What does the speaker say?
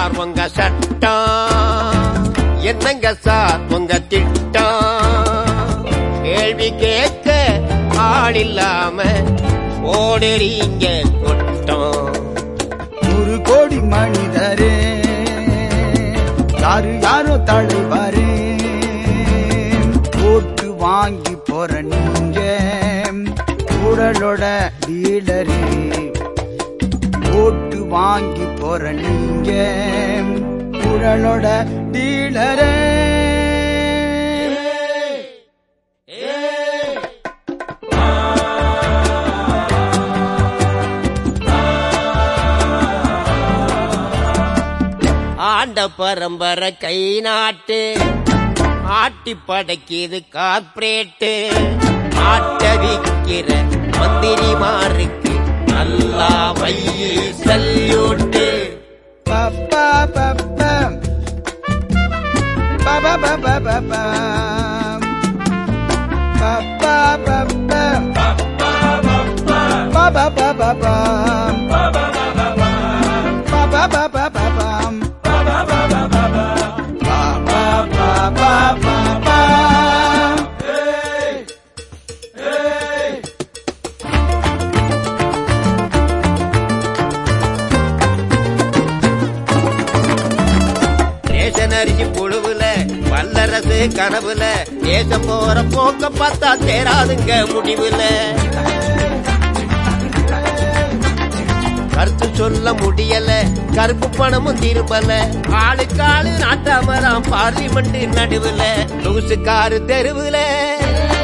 sir உங்க சட்டம் என்னங்க சார் உங்க திட்டம் கேள்வி கேட்க ஆள் இல்லாம ஓடுறீங்க கொட்டம் ஒரு கோடி மனிதரே யாரு யாரோ தலைவரே ஓட்டு வாங்கி போற நீங்க உடலோட டீலரே ஓட்டு வாங்கி போற நீங்க உடலோட டீலரே ஆண்ட பரம்பரை கை நாட்டு ஆட்டி படைக்குது கார்பரேட்டு ஆட்ட விக்கிற மந்திரிமாருக்கு நல்லா வையி சல்யூட்டு பப்பா பப்பா பப்பா பப்பா பப்பா பப்பா பப்பா பப்பா பப்பா ரேஷன் அரிசி புழுவுல வல்லரசு கனவுல தேசம் போற போக்க பார்த்தா தேராதுங்க முடிவுல கருத்து சொல்ல முடியல கருப்பு பணமும் திரும்பல ஆளுக்காளு நாட்டாமராம் பார்லிமெண்ட் நடுவுல லூசுக்காரு தெருவுல